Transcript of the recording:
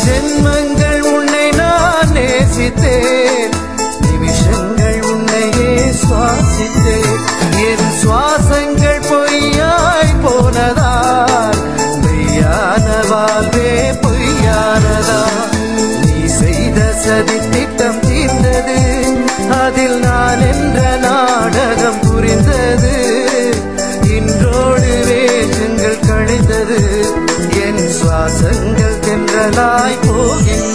ஜென்மங்கள் உன்னை நான் நேசித்தேன் நிமிஷங்கள் உன்னையே சுவாசித்தேன் என் சுவாசங்கள் பொய்யாய் போனதால் மெய்யான வாழ்வே பொய்யானதா நீ செய்த சதி திட்டம் தீர்ந்தது அதில் நான் என்ற நாடகம் புரிந்தது இன்றோடு வேஷங்கள் கழிந்தது என் சுவாசங்கள் தென்றலாய் போகின்றன